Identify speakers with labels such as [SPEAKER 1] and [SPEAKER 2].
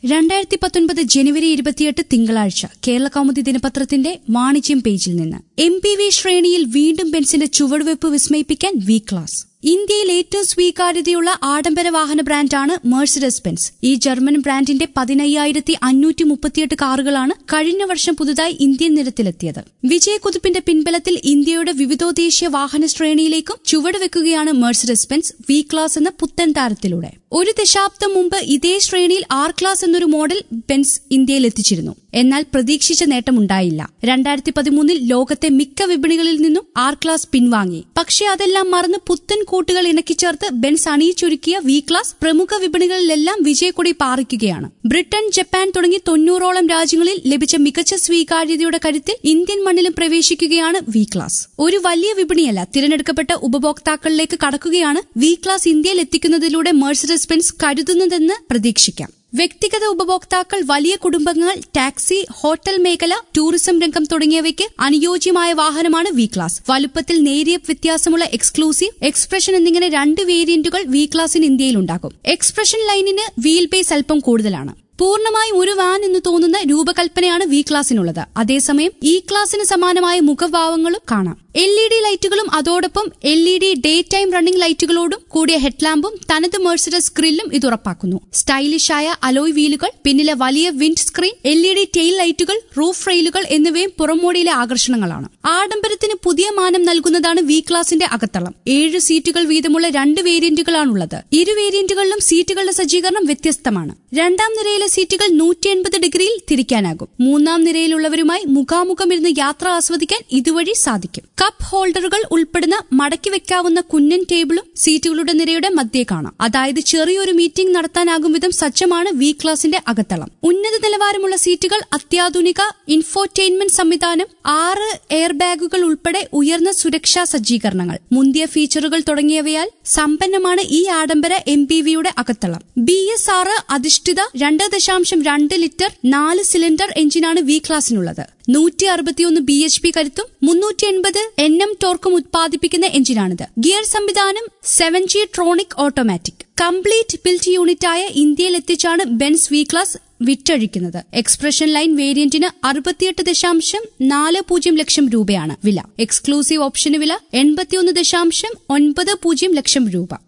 [SPEAKER 1] രണ്ടായിരത്തി പത്തൊൻപത് ജനുവരി ഇരുപത്തിയെട്ട് തിങ്കളാഴ്ച കേരള കൗമുദി ദിനപത്രത്തിന്റെ വാണിജ്യം പേജിൽ നിന്ന് എം പി വി ശ്രേണിയിൽ വീണ്ടും ബെൻസിന്റെ ചുവടുവെപ്പ് വിസ്മയിപ്പിക്കാൻ വി ക്ലാസ് ഇന്ത്യയിൽ ഏറ്റവും സ്വീകാര്യതയുള്ള ആഡംബര വാഹന ബ്രാൻഡാണ് മേഴ്സിഡസ് ബെൻസ് ഈ ജർമ്മൻ ബ്രാൻഡിന്റെ പതിനയ്യായിരത്തി അഞ്ഞൂറ്റി മുപ്പത്തിയെട്ട് കാറുകളാണ് കഴിഞ്ഞ വർഷം പുതുതായി ഇന്ത്യൻ നിരത്തിലെത്തിയത് വിജയക്കുതിപ്പിന്റെ പിൻബലത്തിൽ ഇന്ത്യയുടെ വിവിധോദ്ദേശീയ വാഹന ശ്രേണിയിലേക്കും ചുവടുവെക്കുകയാണ് മേഴ്സിഡസ് ബെൻസ് വി ക്ലാസ് എന്ന പുത്തൻ താരത്തിലൂടെ ഒരു ദശാബ്ദം മുമ്പ് ഇതേ ശ്രേണിയിൽ ആർ ക്ലാസ് എന്നൊരു മോഡൽ ബെൻസ് ഇന്ത്യയിൽ എത്തിച്ചിരുന്നു എന്നാൽ പ്രതീക്ഷിച്ച നേട്ടമുണ്ടായില്ല രണ്ടായിരത്തി പതിമൂന്നിൽ ലോകത്തെ മിക്ക വിപണികളിൽ നിന്നും ആർ ക്ലാസ് പിൻവാങ്ങി പക്ഷേ അതെല്ലാം മറന്ന് പുത്തൻ കൂട്ടുകൾ ഇണക്കിച്ചേർത്ത് ബെൻസ് അണിയിച്ചൊരുക്കിയ വി ക്ലാസ് പ്രമുഖ വിപണികളിലെല്ലാം വിജയക്കൊടി പാറിക്കുകയാണ് ബ്രിട്ടൻ ജപ്പാൻ തുടങ്ങി തൊണ്ണൂറോളം രാജ്യങ്ങളിൽ ലഭിച്ച മികച്ച സ്വീകാര്യതയുടെ കരുത്തിൽ ഇന്ത്യൻ മണ്ണിലും പ്രവേശിക്കുകയാണ് വി ക്ലാസ് ഒരു വലിയ വിപണിയല്ല തിരഞ്ഞെടുക്കപ്പെട്ട ഉപഭോക്താക്കളിലേക്ക് കടക്കുകയാണ് വി ക്ലാസ് ഇന്ത്യയിൽ എത്തിക്കുന്നതിലൂടെ മേഴ്സിഡസ് ബെൻസ് കരുതുന്നതെന്ന് പ്രതീക്ഷിക്കാം വ്യക്തിഗത ഉപഭോക്താക്കൾ വലിയ കുടുംബങ്ങൾ ടാക്സി ഹോട്ടൽ മേഖല ടൂറിസം രംഗം തുടങ്ങിയവയ്ക്ക് അനുയോജ്യമായ വാഹനമാണ് വി ക്ലാസ് വലുപ്പത്തിൽ നേരിയ വ്യത്യാസമുള്ള എക്സ്ക്ലൂസീവ് എക്സ്പ്രഷൻ എന്നിങ്ങനെ രണ്ട് വേരിയന്റുകൾ വി ക്ലാസിന് ഇന്ത്യയിലുണ്ടാകും എക്സ്പ്രഷൻ ലൈനിന് വീൽ ബേസ് അല്പം കൂടുതലാണ് പൂർണ്ണമായും ഒരു വാൻ എന്ന് തോന്നുന്ന രൂപകൽപ്പനയാണ് വി ക്ലാസിനുള്ളത് അതേസമയം ഇ ക്ലാസിന് സമാനമായ മുഖഭാവങ്ങളും കാണാം എൽ ഇ ഡി ലൈറ്റുകളും അതോടൊപ്പം L E D day time running ലൈറ്റുകളോടും കൂടിയ ഹെഡ്ലാമ്പും തനത് മേഴ്സിഡസ് ഗ്രില്ലും ഇത് ഉറപ്പാക്കുന്നു സ്റ്റൈലിഷായ അലോയ് വീലുകൾ പിന്നിലെ വലിയ windscreen L E D tail ലൈറ്റുകൾ റൂഫ് റെയിലുകൾ എന്നിവയും പുറമോടിയിലെ ആകർഷണങ്ങളാണ് ആഡംബരത്തിന് പുതിയ മാനം നൽകുന്നതാണ് വി ക്ലാസിന്റെ അകത്തളം ഏഴ് സീറ്റുകൾ വീതമുള്ള രണ്ട് വേരിയന്റുകളാണുള്ളത് ഇരു വേരിയന്റുകളിലും സീറ്റുകളുടെ സജ്ജീകരണം വ്യത്യസ്തമാണ് രണ്ടാം നിരയിലെ സീറ്റുകൾ നൂറ്റി എൺപത് ഡിഗ്രിയിൽ തിരിക്കാനാകും മൂന്നാം നിരയിലുള്ളവരുമായി മുഖാമുഖം ഇരുന്ന് യാത്ര ആസ്വദിക്കാൻ ഇതുവഴി സാധിക്കും കപ്പ് ഹോൾഡറുകൾ ഉൾപ്പെടുന്ന മടക്കി വെക്കാവുന്ന കുന്നൻ ടേബിളും സീറ്റുകളുടെ നിരയുടെ മധ്യേ കാണാം അതായത് ചെറിയൊരു മീറ്റിംഗ് നടത്താനാകും വിധം സജ്ജമാണ് വി ക്ലാസിന്റെ അകത്തളം ഉന്നത നിലവാരമുള്ള സീറ്റുകൾ അത്യാധുനിക ഇൻഫോർടൈൻമെന്റ് സംവിധാനം ആറ് എയർ ബാഗുകൾ ഉൾപ്പെടെ ഉയർന്ന സുരക്ഷാ സജ്ജീകരണങ്ങൾ മുന്തിയ ഫീച്ചറുകൾ തുടങ്ങിയവയാൽ സമ്പന്നമാണ് ഈ ആഡംബര എം പി വിയുടെ അകത്തളം ബി എസ് ആറ് അധിഷ്ഠിത രണ്ട് ദശാംശം രണ്ട് ലിറ്റർ നാല് സിലിണ്ടർ എഞ്ചിനാണ് വി ക്ലാസിനുള്ളത് നൂറ്റി അറുപത്തിയൊന്ന് ബി എച്ച് പി കരുത്തും മുന്നൂറ്റി എൺപത് എൻ എം ടോർക്കും ഉത്പാദിപ്പിക്കുന്ന എഞ്ചിനാണിത് ഗിയർ സംവിധാനം seven G tronic automatic complete built യൂണിറ്റായ ഇന്ത്യയിൽ എത്തിച്ചാണ് ബെൻസ് വി ക്ലാസ് വിറ്റഴിക്കുന്നത് എക്സ്പ്രഷൻ ലൈൻ വേരിയന്റിന് അറുപത്തിയെട്ട് ദശാംശം നാല് പൂജ്യം ലക്ഷം രൂപയാണ് വില എക്സ്ക്ലൂസീവ് ഓപ്ഷന് വില എൺപത്തിയൊന്ന് ദശാംശം ഒൻപത് പൂജ്യം ലക്ഷം രൂപ